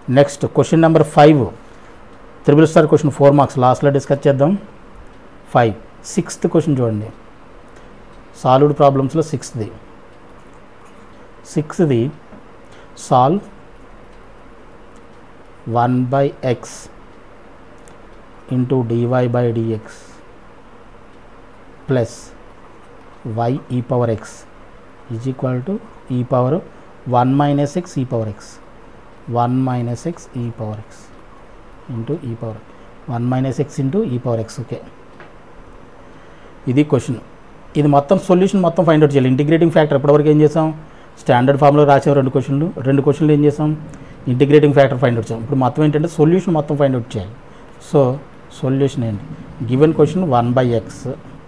Next question number five triple star question four marks లాస్ట్లో discuss చేద్దాం five sixth question చూడండి solved ప్రాబ్లమ్స్లో సిక్స్త్ది సిక్స్త్ది solve one by x into dy by dx plus y e power x is equal to e power one minus x e power x one minus x e power x into e power one minus x into e power x okay ఇది question ఇది మొత్తం solution మొత్తం find out చేయాలి integrating factor ఇప్పటివరకు ఏం చేసాం standard ఫామ్లో రాసాం రెండు క్వశ్చన్లు రెండు క్వశ్చన్లు ఏం చేసాం ఇంటిగ్రేటింగ్ ఫ్యాక్టర్ ఫైండ్ అవుట్ చేసాం ఇప్పుడు మొత్తం ఏంటంటే సొల్యూషన్ మొత్తం ఫైండ్ అవుట్ చేయాలి సో సొల్యూషన్ ఏంటి given question one by x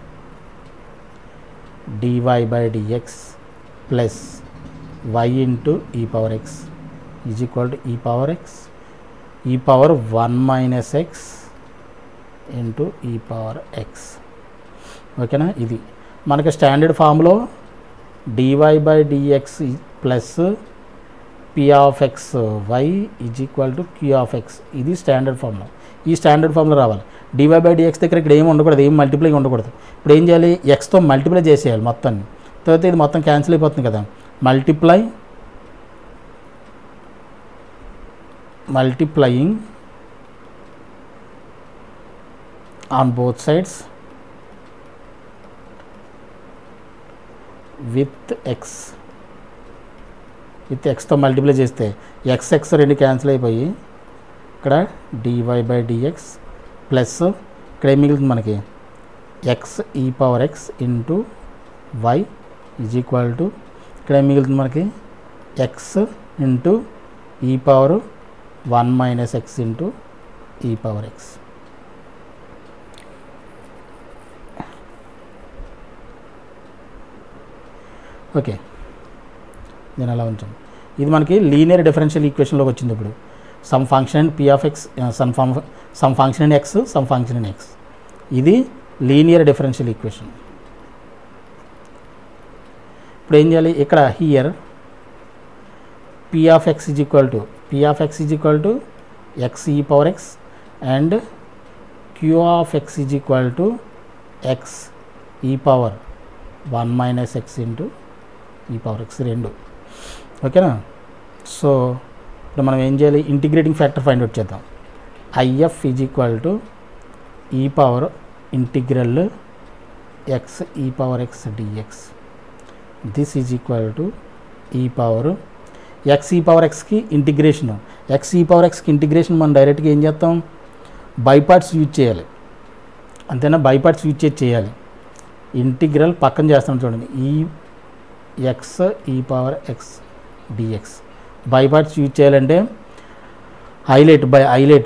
dy by dx plus y into e power x is equal to e power x e power one minus x into e power x ఓకేనా ఇది మనకి standard ఫామ్లో dy by dx plus p of x y is equal to q of x ఇది standard ఫామ్లో ఈ standard ఫామ్లో రావాలి DY by dx దగ్గర ఇక్కడ ఏం ఉండకూడదు ఏం మల్టిప్లై ఉండకూడదు ఇప్పుడు ఏం చేయాలి ఎక్స్తో మల్టిప్లై చేసేయాలి మొత్తాన్ని తర్వాత ఇది మొత్తం క్యాన్సిల్ అయిపోతుంది కదా multiply multiplying on both sides with x with ఎక్స్తో మల్టిప్లై చేస్తే ఎక్స్ ఎక్స్ రెండు క్యాన్సిల్ అయిపోయి ఇక్కడ డివై బై డిఎక్స్ ప్లస్ ఇక్కడ ఏం మిగులుతుంది మనకి x e power x into y is equal to ఇక్కడ ఏం మిగులుతుంది మనకి x into e power one minus x into e power x okay నేను అలా ఉంచాను ఇది మనకి లీనియర్ డిఫరెన్షియల్ ఈక్వేషన్లోకి వచ్చింది ఇప్పుడు some function p of x some ఫం some function in x some function in x ఇది లీనియర్ డిఫరెన్షియల్ ఈక్వేషన్ ఇప్పుడు ఏం చేయాలి ఇక్కడ here p of x is equal to p of x is equal to x e power x and q of x is equal to x e power one minus x into e power x రెండు ఓకేనా so ఇప్పుడు మనం ఏం చేయాలి integrating factor find out చేద్దాం IF is equal to e power integral x e power x dx this is equal to e power x e power ఎక్స్కి integration x e power ఎక్స్కి integration మనం డైరెక్ట్గా ఏం చేస్తాం బైపార్ట్స్ యూజ్ చేయాలి అంతేనా by parts use చేసి చేయాలి ఇంటిగ్రల్ పక్కన చేస్తాం చూడండి ఈ x e power x dx by parts use చేయాలంటే హైలైట్ బై హైలైట్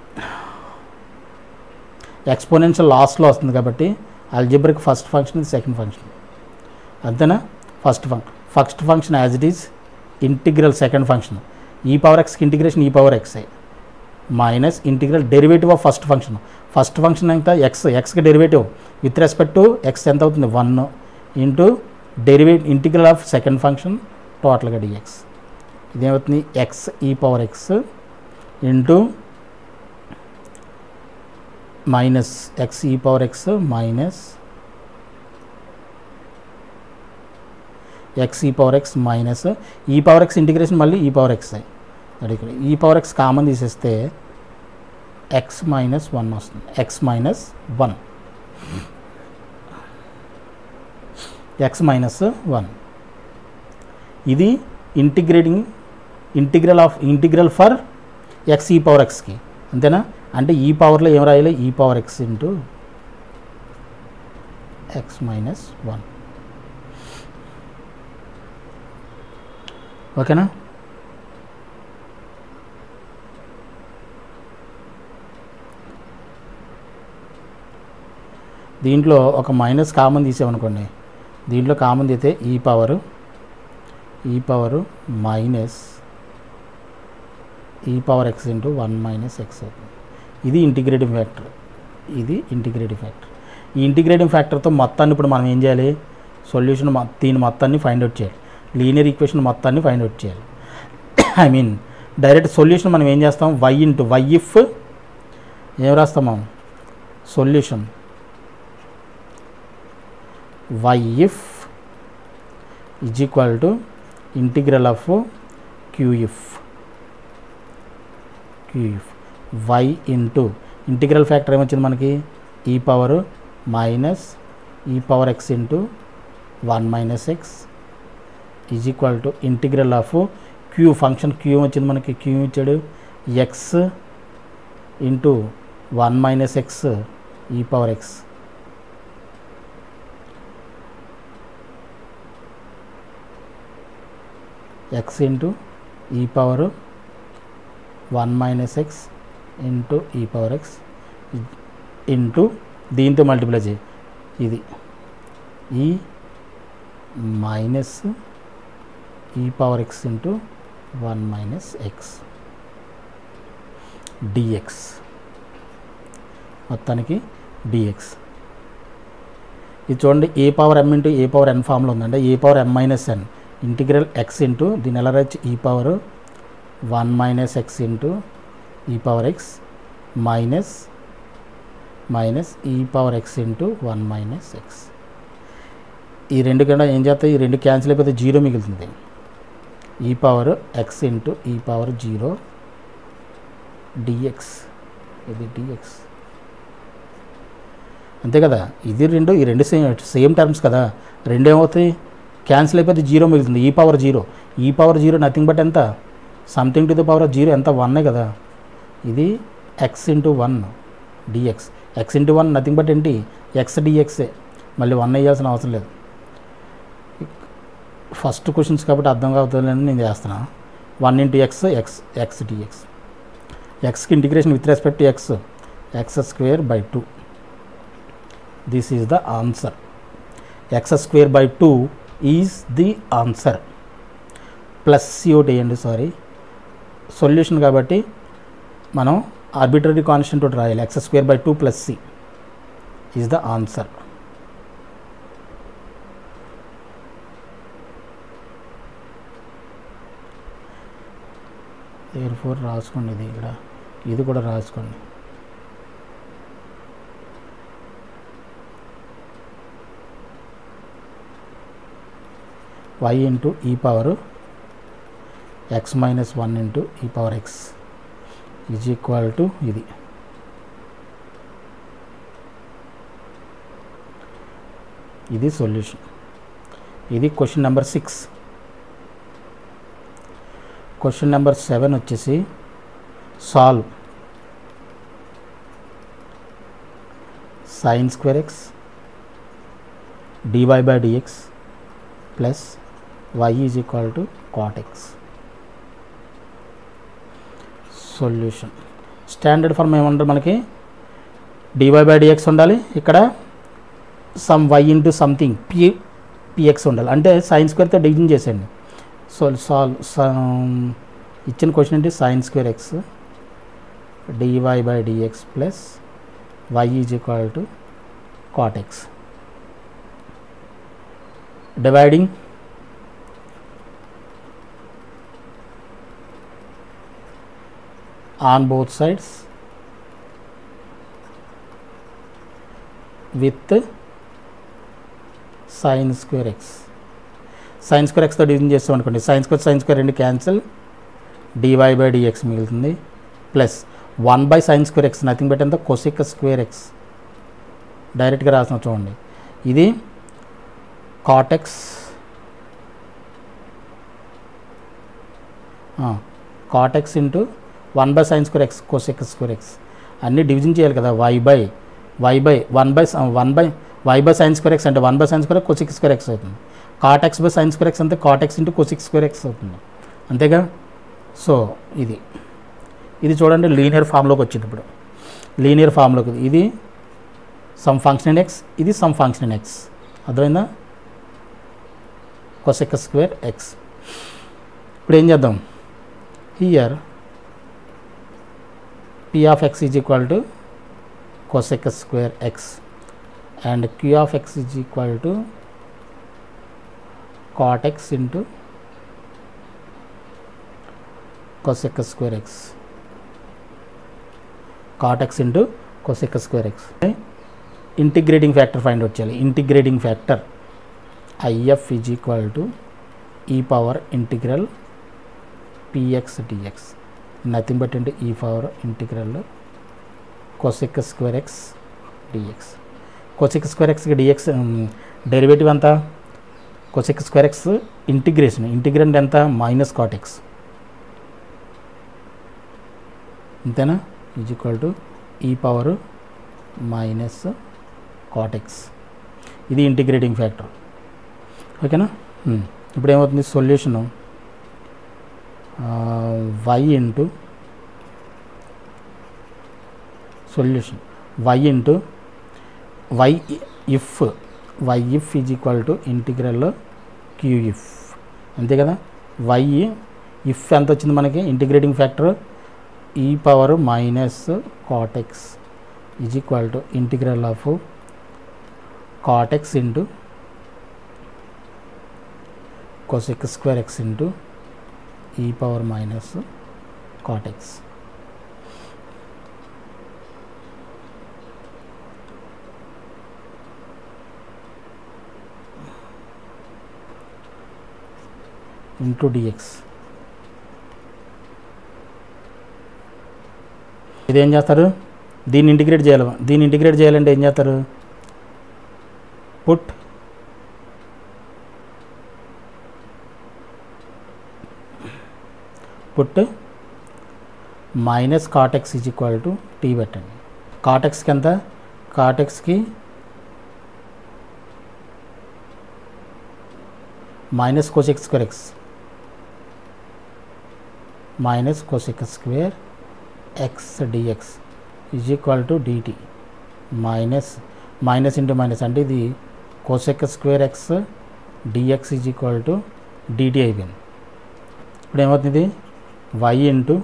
ఎక్స్పోనెన్షియల్ లాస్ట్లో వస్తుంది కాబట్టి algebraic first function second function అంతేనా first function first function as it is integral second function e power ఎక్స్కి integration e power x minus integral derivative of first function first function ఎంత x ఎక్స్కి derivative with respect to x ఎంత అవుతుంది one into derivate integral of second function టోటల్గా dx ఇదేమవుతుంది x e power x into minus x e power x minus x e power x minus e power x integration మళ్ళీ e power x అది ఇక్కడ e power x common తీసేస్తే x minus one వస్తుంది x minus one x minus one ఇది integrating integral of integral for x e power ఎక్స్కి అంతేనా అంటే e పవర్లో ఏం రాయాలి e power x into x minus one ఓకేనా దీంట్లో ఒక మైనస్ కామన్ తీసామనుకోండి దీంట్లో కామన్ తీస్తే e power e power minus e power x into one minus x అవుతుంది ఇది ఇంటిగ్రేటివ్ ఫ్యాక్టర్ ఇది ఇంటిగ్రేటివ్ ఫ్యాక్టర్ ఈ ఇంటిగ్రేటివ్ ఫ్యాక్టర్తో మొత్తాన్ని ఇప్పుడు మనం ఏం చేయాలి సొల్యూషన్ దీని మొత్తాన్ని ఫైండ్ అవుట్ చేయాలి లీనియర్ ఈక్వేషన్ మొత్తాన్ని ఫైండ్ అవుట్ చేయాలి ఐ మీన్ డైరెక్ట్ సొల్యూషన్ మనం ఏం చేస్తాం వై ఇంటూ వై ఇఫ్ ఏం రాస్తాం మనం solution y IF is equal to integral of q IF q IF y into integral factor ఏమొచ్చింది మనకి e power minus e power x into one minus x is equal to integral of q function q వచ్చింది మనకి q ఇచ్చాడు x into one minus x e power x x into e power one minus x into e power x into దీంతో multiply చేయి ఇది e minus e power x into one minus x dx మొత్తానికి dx ఇది చూడండి a power m into a power n ఫామ్లో ఉందంటే a power m minus n integral x into దీని ఎలా రాయొచ్చు e power one minus x into e power x minus minus e power x into one minus x ఈ రెండు కన్నా ఏం చేస్తాయి ఈ రెండు క్యాన్సిల్ అయిపోతే జీరో మిగులుతుంది e power x into e power zero dx ఇది డిఎక్స్ అంతే కదా ఇది రెండు ఈ రెండు సేమ్ సేమ్ టర్మ్స్ కదా రెండు ఏమవుతాయి క్యాన్సిల్ అయిపోతే జీరో మిగులుతుంది e power zero e power zero nothing but ఎంత something to the power of zero ఎంత వన్నే కదా ఇది x into one dx x into one nothing but ఏంటి ఎక్స్ డిఎక్సే మళ్ళీ వన్ వేయాల్సిన అవసరం లేదు ఫస్ట్ క్వశ్చన్స్ కాబట్టి అర్థం కావుతుందని నేను చేస్తున్నా one into x x x dx ఎక్స్కి integration with respect to x x square by two this is the answer x square by two is the answer plus C O T వేయండి సారీ సొల్యూషన్ కాబట్టి మనం arbitrary constant ఒకటి రాయాలి x square by two plus C is the answer air four రాసుకోండి ఇది ఇక్కడ ఇది కూడా రాసుకోండి y into e power x minus one into e power x is equal to ఇది ఇది సొల్యూషన్ ఇది question number six question number seven వచ్చేసి solve sine square x dy by dx plus y is equal to cot x solution standard form ఏమంటారు మనకి dy by dx ఉండాలి ఇక్కడ some y into something P P x ఉండాలి అంటే sine స్క్వేర్తో division చేసేయండి so solve ఇచ్చిన క్వశ్చన్ ఏంటి sine square x dy by dx plus y is equal to cot x dividing on both sides with sin square x sine square ఎక్స్తో division చేస్తాం అనుకోండి సైన్ స్క్వేర్ సైన్ స్క్వేర్ రెండు cancel dy by dx మిగులుతుంది plus one by sine square x nothing but ఎంత cosec square x డైరెక్ట్గా రాసిన చూడండి ఇది cot x cot x into one by sine square x cosec square x అన్నీ డివిజన్ చేయాలి కదా y by y by one by one by y by sine square x అంటే one by sine square cosec square x అవుతుంది cot x by sine square x అంటే cot x into cosec square x అవుతుంది అంతేగా so ఇది ఇది చూడండి linear ఫామ్లోకి వచ్చింది ఇప్పుడు లీనియర్ ఫామ్లోకి ఇది సమ్ ఫంక్షన్ ఎక్స్ ఇది సమ్ ఫంక్షన్ ఎక్స్ అర్థమైందా cosec స్క్వేర్ ఎక్స్ ఇప్పుడు ఏం చేద్దాం here p of x is equal to cosec square x and q of x is equal to cot x into cosec square x cot x into cosec square x integrating factor find out చేయాలి integrating factor IF is equal to e power integral P x dx nothing but అంటే e power integral cosec square x dx cosec square ఎక్స్కి dx derivative ఎంత cosec square x integration integrand ఎంత minus cot x అంతేనా is equal to e power minus cot x ఇది integrating factor ఓకేనా Hmm. ఇప్పుడు ఏమవుతుంది solution y into solution y into y IF y IF is equal to integral Q IF అంతే కదా y IF ఎంత వచ్చింది మనకి integrating factor e power minus cot x is equal to integral of cot x into cosec square x into e power minus cot x into dx ఇదేం చేస్తారు దీన్ని integrate చేయాలి దీన్ని ఇంటిగ్రేట్ చేయాలంటే ఏం చేస్తారు put put minus cot x is equal to T పెట్టండి కాటెక్స్కి ఎంత కాటెక్స్కి minus cosec square x minus cosec square x dx is equal to dt minus minus into minus అంటే ఇది cosec square x dx is equal to dt అయిపోయింది ఇప్పుడు ఏమవుతుంది y into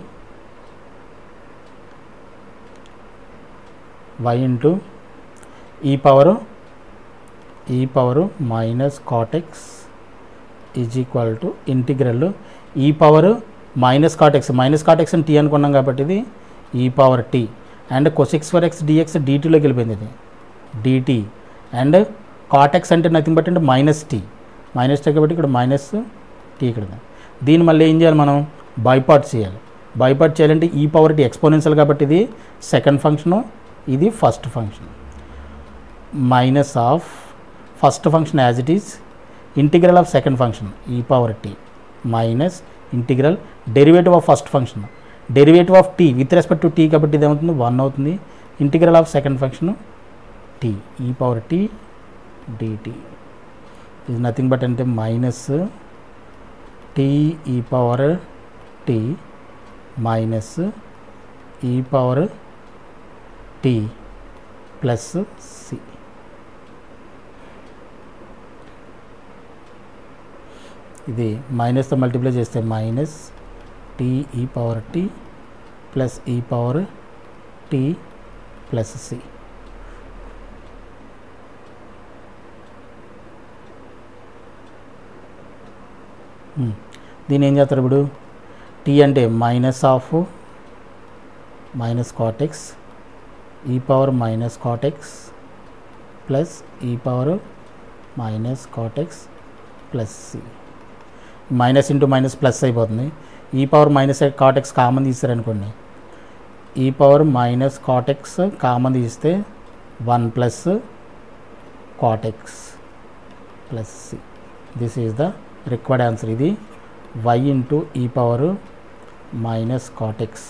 y into e power e power minus cot x is equal to integral e power minus cot x minus cot x అని T అనుకున్నాం కాబట్టి ఇది e power T and cosec x for x dx డిటీలోకి వెళ్ళిపోయింది ఇది డిటీ అండ్ కాటెక్స్ అంటే nothing but అంటే minus T minus T కాబట్టి ఇక్కడ మైనస్ టీ ఇక్కడ ఉంది. దీన్ని మళ్ళీ ఏం చేయాలి మనం బైపార్ట్ చేయాలి బైపార్ట్ చేయాలంటే ఈ పవర్ టీ ఎక్స్పోనెన్షియల్ కాబట్టి ఇది సెకండ్ ఫంక్షను ఇది first function minus of first function as it is integral of second function e power T minus integral derivative of first function derivative of T with respect to T కాబట్టి ఇది ఏమవుతుంది one అవుతుంది integral of second function T e power T dT ఇది nothing but అంటే minus T e power T minus e power T plus C ఇది మైనస్తో multiply చేస్తే minus T e power T plus e power T plus C దీన్ని ఏం చేస్తారు ఇప్పుడు tea అంటే minus of minus cot x e power minus cot x plus e power minus cot x plus C minus into minus plus అయిపోతుంది e power minus cot x common తీస్తారనుకోండి e power minus cot x common తీస్తే one plus cot x plus C this is the required answer ఇది y into e power minus cot x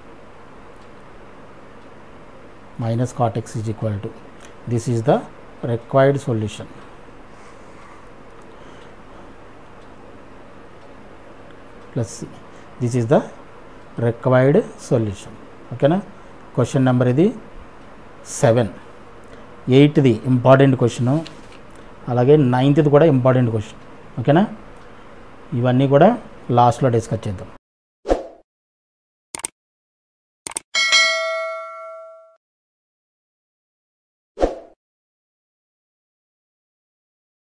minus cot x is equal to this is the required solution plus this is the required solution ఓకేనా question number ఇది seven ఎయిట్ది important question అలాగే నైన్త్ది కూడా important question ఓకేనా ఇవన్నీ కూడా లాస్ట్లో డిస్కస్ చేద్దాం